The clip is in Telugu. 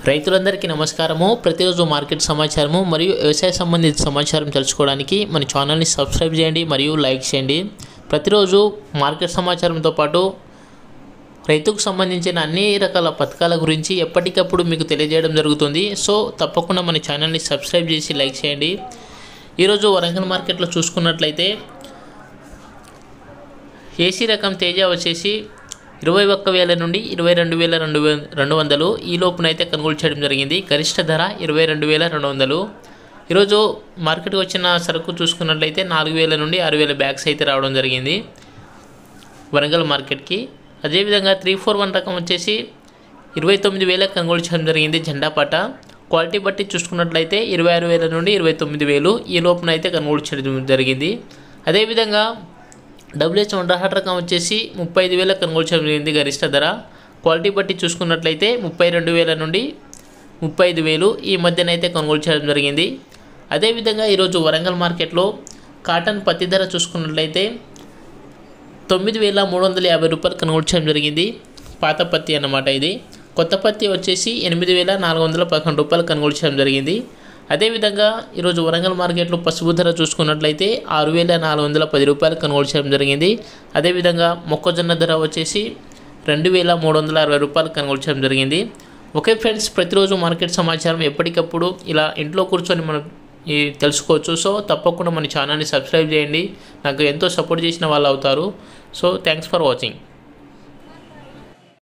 రైతులందరికీ నమస్కారము ప్రతిరోజు మార్కెట్ సమాచారము మరియు వ్యవసాయ సంబంధిత సమాచారం తెలుసుకోవడానికి మన ఛానల్ని సబ్స్క్రైబ్ చేయండి మరియు లైక్ చేయండి ప్రతిరోజు మార్కెట్ సమాచారంతో పాటు రైతుకు సంబంధించిన అన్ని రకాల పథకాల గురించి ఎప్పటికప్పుడు మీకు తెలియజేయడం జరుగుతుంది సో తప్పకుండా మన ఛానల్ని సబ్స్క్రైబ్ చేసి లైక్ చేయండి ఈరోజు వరంగల్ మార్కెట్లో చూసుకున్నట్లయితే ఏసీ రకం తేజ వచ్చేసి ఇరవై ఒక్క వేల నుండి ఇరవై రెండు వేల రెండు వే రెండు వందలు ఈ లోపునైతే కొనుగోలు చేయడం జరిగింది గరిష్ట ధర ఇరవై రెండు వేల రెండు వందలు ఈరోజు మార్కెట్కి వచ్చిన సరుకు చూసుకున్నట్లయితే నాలుగు వేల నుండి ఆరు వేల బ్యాగ్స్ అయితే రావడం జరిగింది వరంగల్ మార్కెట్కి అదేవిధంగా త్రీ ఫోర్ వన్ రకం వచ్చేసి ఇరవై తొమ్మిది వేల కొనుగోలు చేయడం జరిగింది జెండా పట్ట క్వాలిటీ బట్టి చూసుకున్నట్లయితే ఇరవై ఆరు వేల నుండి ఇరవై తొమ్మిది వేలు ఈ లోపున అయితే కొనుగోలు చేయడం జరిగింది అదేవిధంగా డబ్ల్యూహెచ్ వండర్హాట్ రకం వచ్చేసి ముప్పై ఐదు వేల కొనుగోలు చేయడం జరిగింది గరిష్ట ధర క్వాలిటీ బట్టి చూసుకున్నట్లయితే ముప్పై రెండు వేల నుండి ముప్పై ఐదు వేలు ఈ మధ్యనైతే కొనుగోలు చేయడం జరిగింది అదేవిధంగా ఈరోజు వరంగల్ మార్కెట్లో కాటన్ పత్తి ధర చూసుకున్నట్లయితే తొమ్మిది వేల మూడు వందల యాభై రూపాయలు కొనుగోలు చేయడం జరిగింది పాత పత్తి అన్నమాట ఇది కొత్త పత్తి వచ్చేసి ఎనిమిది వేల నాలుగు వందల పదకొండు రూపాయలు కొనుగోలు చేయడం జరిగింది అదేవిధంగా ఈరోజు వరంగల్ మార్కెట్లో పసుపు ధర చూసుకున్నట్లయితే ఆరు వేల నాలుగు వందల పది రూపాయలు కొనుగోలు చేయడం జరిగింది అదేవిధంగా మొక్కజొన్న ధర వచ్చేసి రెండు వేల మూడు వందల అరవై రూపాయలు కొనుగోలు చేయడం జరిగింది ఓకే ఫ్రెండ్స్ ప్రతిరోజు మార్కెట్ సమాచారం ఎప్పటికప్పుడు ఇలా ఇంట్లో కూర్చొని మనం ఈ తెలుసుకోవచ్చు సో తప్పకుండా మన ఛానల్ని సబ్స్క్రైబ్ చేయండి నాకు ఎంతో సపోర్ట్ చేసిన వాళ్ళు అవుతారు సో థ్యాంక్స్ ఫర్ వాచింగ్